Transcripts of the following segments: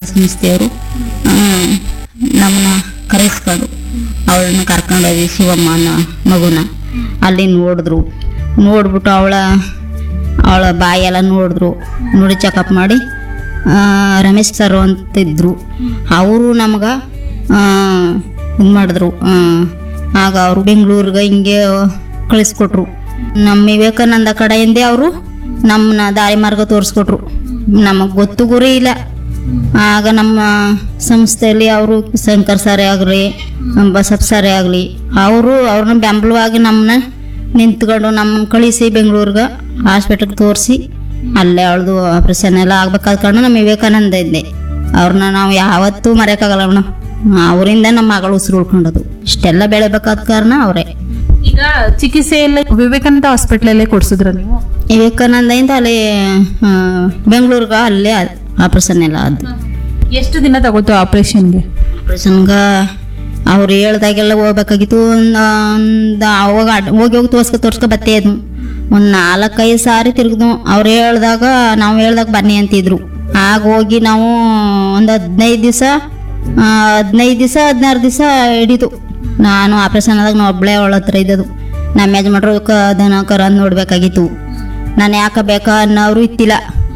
ಸಂಸ್ಥೆಯವರು ನಮ್ಮನ್ನ ಕರೆಸ್ಕೊಂಡು ಅವಳನ್ನ ಕರ್ಕೊಂಡೋಗಿ ಶಿವಮ್ಮನ ಮಗುನ ಅಲ್ಲಿ ನೋಡಿದ್ರು ನೋಡ್ಬಿಟ್ಟು ಅವಳ ಅವಳ ಬಾಯೆಲ್ಲ ನೋಡಿದ್ರು ನೋಡಿ ಚೆಕಪ್ ಮಾಡಿ ಆ, ರಮೇಶ್ ಸರ್ ಅಂತಿದ್ರು ಅವರು ನಮ್ಗೆ ಇದು ಮಾಡಿದ್ರು ಆ, ಆಗ ಅವರು ಬೆಂಗಳೂರಿಗೆ ಹಿಂಗೆ ಕಳಿಸ್ಕೊಟ್ರು ನಮ್ಮ ವಿವೇಕಾನಂದ ಕಡೆಯಿಂದ ಅವರು ನಮ್ಮನ್ನ ದಾರಿ ಮಾರ್ಗ ತೋರಿಸ್ಕೊಟ್ರು ನಮಗೆ ಗೊತ್ತು ಗುರಿ ಇಲ್ಲ ಆಗ ನಮ್ಮ ಸಂಸ್ಥೆಯಲ್ಲಿ ಅವರು ಶಂಕರ್ ಸಾರೇ ಆಗಲಿ ಬಸಪ್ಪ ಸಾರೇ ಆಗಲಿ ಅವರು ಅವ್ರನ್ನ ಬೆಂಬಲವಾಗಿ ನಮ್ಮನ್ನ ನಿಂತ್ಕೊಂಡು ನಮ್ಮನ್ನ ಕಳಿಸಿ ಬೆಂಗಳೂರಿಗೆ ಹಾಸ್ಪಿಟ್ಲಿಗೆ ತೋರಿಸಿ ಅಲ್ಲೇ ಅವಳದು ಆಪ್ರೇಷನ್ ಎಲ್ಲ ಆಗ್ಬೇಕಾದ ಕಾರಣ ನಮ್ಮ ವಿವೇಕಾನಂದ ಇದ್ದೆ ಅವ್ರನ್ನ ನಾವು ಯಾವತ್ತೂ ಮರೆಯೋಕ್ಕಾಗಲ್ಲ ಮೇಡಮ್ ಅವರಿಂದ ನಮ್ಮ ಮಗಳು ಉಸಿರು ಉಳ್ಕೊಂಡದು ಇಷ್ಟೆಲ್ಲ ಬೆಳಿಬೇಕಾದ ಕಾರಣ ಅವರೇ ಈಗ ಚಿಕಿತ್ಸೆ ಎಲ್ಲ ವಿವೇಕಾನಂದ ಹಾಸ್ಪಿಟಲ್ ಅಲ್ಲೇ ಕೊಡ್ಸಿದ್ರ ನೀವು ವಿವೇಕಾನಂದದಿಂದ ಅಲ್ಲಿ ಆ, ಬೆಂಗಳೂರಿಗೆ ಅಲ್ಲೇ ಆಪ್ರೇಷನ್ ಎಲ್ಲ ಅದು ಎಷ್ಟು ದಿನ ತಗೋತು ಆಪರೇಷನ್ಗೆ ಆಪ್ರೇಷನ್ಗೆ ಅವ್ರು ಹೇಳ್ದಾಗೆಲ್ಲ ಹೋಗ್ಬೇಕಾಗಿತ್ತು ಒಂದು ಒಂದು ಅವಾಗ ಅಡ್- ಹೋಗಿ ಹೋಗಿ ತೋರ್ಸ್ಕೊ ತೋರ್ಸ್ಕೊ ಬತ್ತೇ ಇದ್ನು ಒಂದು ನಾಲ್ಕೈದು ಸಾರಿ ತಿರುಗಿದ್ವು ಅವ್ರು ಹೇಳ್ದಾಗ ನಾವು ಹೇಳ್ದಾಗ ಬನ್ನಿ ಅಂತಿದ್ರು ಆಗ ಹೋಗಿ ನಾವು ಒಂದು ಹದಿನೈದು ದಿವಸ ಹದಿನೈದು ದಿವಸ ಹದಿನಾರು ದಿವಸ ಹಿಡಿತು ನಾನು ಆಪ್ರೇಷನ್ ಆದಾಗ ನಾವು ಒಬ್ಬಳೇ ಅವಳ ಹತ್ರ ಇದ್ದದು ನಮ್ಮ ಯಜಮಾನ್ರು ಕ ದನ ಕರ ನೋಡ್ಬೇಕಾಗಿತ್ತು ನಾನು ಯಾಕೆ ಬೇಕಾ ಅನ್ನೋರು ಇತ್ತಿಲ್ಲ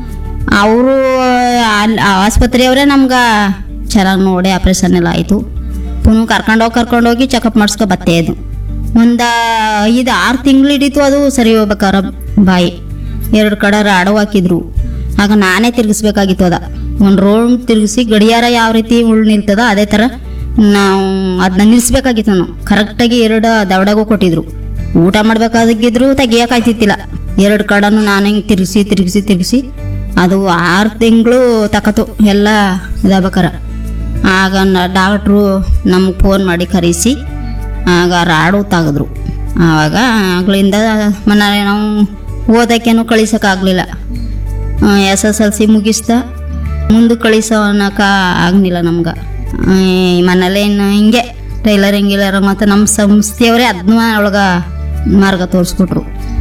ಅವರು ಅಲ್ಲಿ ಆಸ್ಪತ್ರೆಯವರೇ ನಮ್ಗೆ ಚೆನ್ನಾಗಿ ನೋಡಿ ಆಪ್ರೇಷನ್ ಎಲ್ಲ ಆಯಿತು ಪುನಃ ಕರ್ಕೊಂಡೋಗಿ ಕರ್ಕೊಂಡೋಗಿ ಚೆಕಪ್ ಮಾಡಿಸ್ಕೊ ಬತ್ತೇ ಅದು ಒಂದು ಐದು ಆರು ತಿಂಗಳು ಹಿಡೀತು ಅದು ಸರಿ ಹೋಗ್ಬೇಕಾರ ಬಾಯಿ ಎರಡು ಕಡೆ ರಾಡು ಹಾಕಿದ್ರು ಆಗ ನಾನೇ ತಿರುಗಿಸ್ಬೇಕಾಗಿತ್ತು ಅದ ಒಂದು ರೋಡ್ ತಿರುಗಿಸಿ ಗಡಿಯಾರ ಯಾವ ರೀತಿ ಉಳ್ ನಿಲ್ತದ ಅದೇ ಥರ ನಾವು ಅದನ್ನ ನಿಲ್ಲಿಸ್ಬೇಕಾಗಿತ್ತು ನಾನು ಕರೆಕ್ಟಾಗಿ ಎರಡು ದವಡಗೂ ಕೊಟ್ಟಿದ್ರು ಊಟ ಮಾಡ್ಬೇಕಾಗಿದ್ರು ತೆಗಿಯೋಕಾಯ್ತಿತ್ತಿಲ್ಲ ಎರಡು ಕಡೆನೂ ನಾನು ಹಿಂಗೆ ತಿರುಗಿಸಿ ತಿರುಗಿಸಿ ತಿರುಗಿಸಿ ಅದು ಆರು ತಿಂಗಳು ತಕತು ಎಲ್ಲ ಇದಾಗ್ಬೇಕಾರ ಆಗ ಡಾಕ್ಟ್ರು ನಮಗೆ ಫೋನ್ ಮಾಡಿ ಕರೆಸಿ ಆಗ ರಾಡು ತೆಗೆದ್ರು ಆವಾಗ ಆಗ್ಲಿಂದ ಮನೆ ನಾವು ಓದೋಕ್ಕೇನು ಕಳಿಸೋಕ್ಕಾಗಲಿಲ್ಲ ಎಸ್ ಎಸ್ ಎಲ್ ಸಿ ಮುಗಿಸ್ದ ಮುಂದೆ ಕಳಿಸೋನಕ ಆಗಲಿಲ್ಲ ನಮ್ಗೆ ಮನೇಲಿ ಇನ್ನು ಹಿಂಗೆ ಟೈಲರಿಂಗ್ ಗಿಲರ್ ಮತ್ತು ನಮ್ಮ ಸಂಸ್ಥೆಯವರೇ ಅದನ್ನ ಒಳಗೆ ಮಾರ್ಗ ತೋರಿಸ್ಕೊಟ್ರು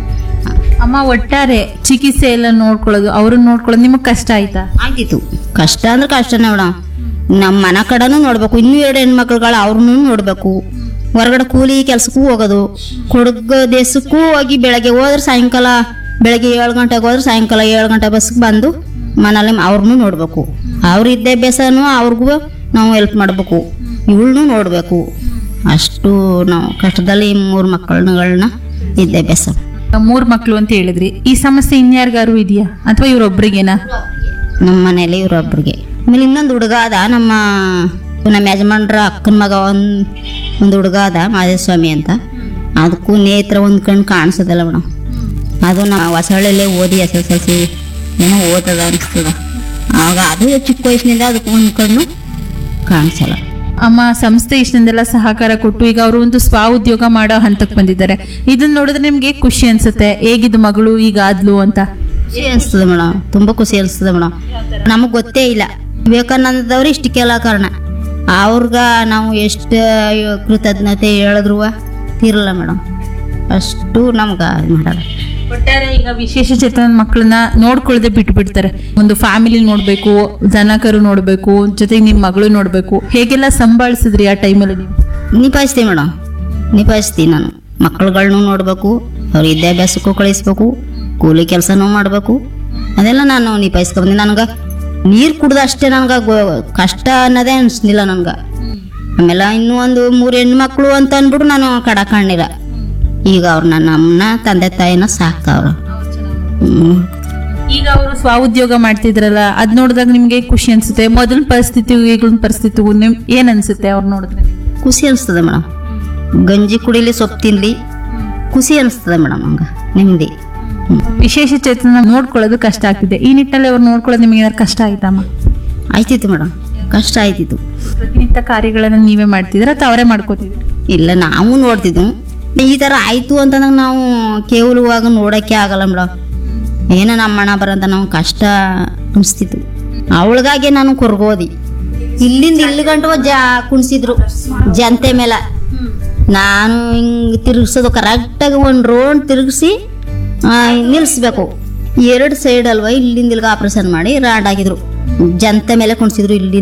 ಅಮ್ಮ ಒಟ್ಟಾರೆ ಚಿಕಿತ್ಸೆ ಎಲ್ಲ ನೋಡ್ಕೊಳ್ಳೋದು ಅವ್ರನ್ನ ನೋಡ್ಕೊಳ್ಳೋದು ನಿಮಗೆ ಕಷ್ಟ ಆಯ್ತಾ ಆಯ್ತಿತ್ತು ಕಷ್ಟ ಅಂದ್ರೆ ಕಷ್ಟನೇ ಮೇಡಮ್ ನಮ್ಮ ಮನೆ ಕಡೆನೂ ನೋಡ್ಬೇಕು ಇನ್ನೂ ಎರಡು ಹೆಣ್ಮಕ್ಳುಗಳು ಅವ್ರನ್ನೂ ನೋಡಬೇಕು ಹೊರಗಡೆ ಕೂಲಿ ಕೆಲ್ಸಕ್ಕೂ ಹೋಗೋದು ಕೊಡಗ ದೇಶಕ್ಕೂ ಹೋಗಿ ಬೆಳಗ್ಗೆ ಹೋದ್ರೆ ಸಾಯಂಕಾಲ ಬೆಳಗ್ಗೆ ಏಳು ಗಂಟೆಗೆ ಹೋದ್ರೆ ಸಾಯಂಕಾಲ ಏಳು ಗಂಟೆ ಬಸ್ಗೆ ಬಂದು ಮನೇಲಿ ಅವ್ರನ್ನೂ ನೋಡಬೇಕು ಅವ್ರ ವಿದ್ಯಾಭ್ಯಾಸನೂ ಅವ್ರಿಗೂ ನಾವು ಹೆಲ್ಪ್ ಮಾಡಬೇಕು ಇವಳನ್ನೂ ನೋಡಬೇಕು ಅಷ್ಟು ನಾವು ಕಷ್ಟದಲ್ಲಿ ಮೂರು ಮಕ್ಕಳುಗಳನ್ನ ವಿದ್ಯಾಭ್ಯಾಸ ಮೂರ್ ಮಕ್ಳು ಅಂತ ಹೇಳಿದ್ರಿ ಈ ಸಮಸ್ಯೆ ಇನ್ಯಾರಿಗಾರು ಇದೆಯಾ ಅಥವಾ ಇವ್ರೊಬ್ರಿಗೇನಾ ನಮ್ಮ ಮನೇಲಿ ಇವ್ರೊಬ್ರಿಗೆ ಆಮೇಲೆ ಇನ್ನೊಂದು ಹುಡುಗ ಅದ ನಮ್ಮ ನಮ್ಮ ಯಜಮಾನ್ರ ಅಕ್ಕನ ಮಗ ಒಂದು ಒಂದು ಹುಡುಗ ಅದ ಮಾದೇಸ್ವಾಮಿ ಅಂತ ಅದಕ್ಕೂ ನೇತ್ರ ಒಂದು ಕಣ್ಣು ಕಾಣಿಸೋದಿಲ್ಲ ಮೇಡಮ್ ಅದು ನಾವು ಹೊಸಳ್ಳಿಯಲ್ಲೇ ಓದಿ ಎಸ್ ಎಸ್ ಎಲ್ ಸಿ ಏನೋ ಓದದ ಅನಿಸ್ತದ ಆವಾಗ ಅದು ಚಿಕ್ಕ ವಯಸ್ಸಿನಿಂದ ಅದಕ್ಕೆ ಒಂದು ಕಣ್ಣು ಕಾಣಿಸಲ್ಲ ಅಮ್ಮ ಸಂಸ್ಥೆ ಇಷ್ಟೊಂದೆಲ್ಲ ಸಹಕಾರ ಕೊಟ್ಟು ಈಗ ಅವರು ಒಂದು ಸ್ವ ಉದ್ಯೋಗ ಮಾಡೋ ಹಂತಕ್ಕೆ ಬಂದಿದ್ದಾರೆ ಇದನ್ನ ನೋಡಿದ್ರೆ ನಿಮ್ಗೆ ಖುಷಿ ಅನ್ಸುತ್ತೆ ಹೇಗಿದ್ದು ಮಗಳು ಈಗ ಆದ್ಲು ಅಂತ ಖುಷಿ ಅನಿಸ್ತದೆ ಮೇಡಮ್ ತುಂಬ ಖುಷಿ ಅನಿಸ್ತದೆ ಮೇಡಮ್ ನಮಗೆ ಗೊತ್ತೇ ಇಲ್ಲ ವಿವೇಕಾನಂದದವ್ರು ಇಷ್ಟಕ್ಕೆಲ್ಲ ಕಾರಣ ಅವ್ರಿಗೆ ನಾವು ಎಷ್ಟು ಕೃತಜ್ಞತೆ ಹೇಳಿದ್ರು ತೀರಲ್ಲ ಮೇಡಮ್ ಅಷ್ಟು ನಮ್ಗೆ ಇದು ಮಾಡಲ್ಲ ಒಟ್ಟಾರೆ ಈಗ ವಿಶೇಷ ಚೇತನ ಮಕ್ಕಳನ್ನ ನೋಡ್ಕೊಳ್ಳದೆ ಬಿಟ್ಟು ಬಿಡ್ತಾರೆ ಒಂದು ಫ್ಯಾಮಿಲಿ ನೋಡ್ಬೇಕು ಜನಕರು ನೋಡ್ಬೇಕು ಜೊತೆಗೆ ನಿಮ್ ಮಗಳು ನೋಡ್ಬೇಕು ಹೇಗೆಲ್ಲ ಸಂಭಾಳಿಸಿದ್ರಿ ಆ ಟೈಮಲ್ಲಿ ನೀವು ನಿಭಾಯಿಸ್ತೀವಿ ಮೇಡಮ್ ನಿಭಾಯಿಸ್ತೀನಿ ನಾನು ಮಕ್ಕಳುಗಳ್ನು ನೋಡಬೇಕು ಅವ್ರ ವಿದ್ಯಾಭ್ಯಾಸಕ್ಕೂ ಕಳಿಸ್ಬೇಕು ಕೂಲಿ ಕೆಲಸನೂ ಮಾಡಬೇಕು ಅದೆಲ್ಲ ನಾನು ನಿಭಾಯಿಸ್ಕೊಂಬಂದು ನನಗೆ ನೀರು ಕುಡ್ದು ಅಷ್ಟೇ ನನಗೆ ಕಷ್ಟ ಅನ್ನೋದೇ ಅನಿಸ್ಲಿಲ್ಲ ನನಗೆ ಆಮೇಲೆ ಇನ್ನೂ ಒಂದು ಮೂರು ಹೆಣ್ಮಕ್ಳು ಅಂತ ಅಂದ್ಬಿಟ್ಟು ನಾನು ಕಡ ಕಾಣಿಲ್ಲ ಈಗ ಅವ್ರು ನನ್ನ ಅಮ್ಮನ ತಂದೆ ತಾಯಿನ ಸಾಕವ್ರು ಹ್ಮ್. ಈಗ ಅವರು ಸ್ವ ಉದ್ಯೋಗ ಮಾಡ್ತಿದ್ರಲ್ಲ ಅದ್ ನೋಡಿದಾಗ ನಿಮ್ಗೆ ಖುಷಿ ಅನ್ಸುತ್ತೆ ಮೊದಲ ಪರಿಸ್ಥಿತಿ ಈಗಿನ ಪರಿಸ್ಥಿತಿಗೂ ನಿಮ್ ಏನ್ ಅನ್ಸುತ್ತೆ ಅವ್ರು ನೋಡಿದ್ರೆ ಖುಷಿ ಅನಿಸ್ತದೆ ಮೇಡಮ್ ಗಂಜಿ ಕುಡಿಲಿ ಸೊಪ್ಪು ತಿನ್ಲಿ ಖುಷಿ ಅನಿಸ್ತದೆ ಮೇಡಮ್ ಹಂಗೆ ನೆಮ್ಮದಿ ಹ್ಞೂ ವಿಶೇಷ ಚೇತನ ನೋಡ್ಕೊಳ್ಳೋದು ಕಷ್ಟ ಆಗ್ತಿದೆ ಈ ನಿಟ್ಟಲ್ಲಿ ಅವ್ರು ನೋಡ್ಕೊಳ್ಳೋದು ನಿಮ್ಗೆ ಏನಾದ್ರು ಕಷ್ಟ ಆಯ್ತಮ್ಮ ಆಯ್ತಿತ್ತು ಮೇಡಮ್ ಕಷ್ಟ ಆಯ್ತಿತ್ತು ಪ್ರತಿನಿತ್ಯ ಕಾರ್ಯಗಳನ್ನ ನೀವೇ ಮಾಡ್ತಿದ್ರ ಅಥವಾ ಅವರೇ ಮಾಡ್ಕೋತಿದ್ರು ಇಲ್ಲ ನಾವು ನೋಡ್ತಿದ್ವು ಈ ಥರ ಆಯಿತು ಅಂತಂದಾಗ ನಾವು ಕೇವಲವಾಗ ನೋಡೋಕ್ಕೆ ಆಗಲ್ಲ ಮೇಡಮ್ ಏನೋ ನಮ್ಮ ಹಣ ಬರಂತ ನಾವು ಕಷ್ಟ ಅನಿಸ್ತಿತ್ತು ಅವಳಿಗಾಗಿ ನಾನು ಕೊರ್ಗೋದಿ ಇಲ್ಲಿಂದ ಇಲ್ಲಿ ಗಂಟು ಜಾ ಕುಣಿಸಿದ್ರು ಜನತೆ ಮೇಲೆ ನಾನು ಹಿಂಗೆ ತಿರುಗಿಸೋದು ಕರೆಕ್ಟಾಗಿ ಒಂದು ರೋಡ್ ತಿರುಗಿಸಿ ನಿಲ್ಲಿಸ್ಬೇಕು ಎರಡು ಸೈಡ್ ಅಲ್ವಾ ಇಲ್ಲಿಂದ ಇಲ್ಲಿಗೆ ಆಪ್ರೇಷನ್ ಮಾಡಿ ರಾಡ್ ಆಗಿದ್ರು ಜನತೆ ಮೇಲೆ ಕುಣಿಸಿದ್ರು ಇಲ್ಲಿ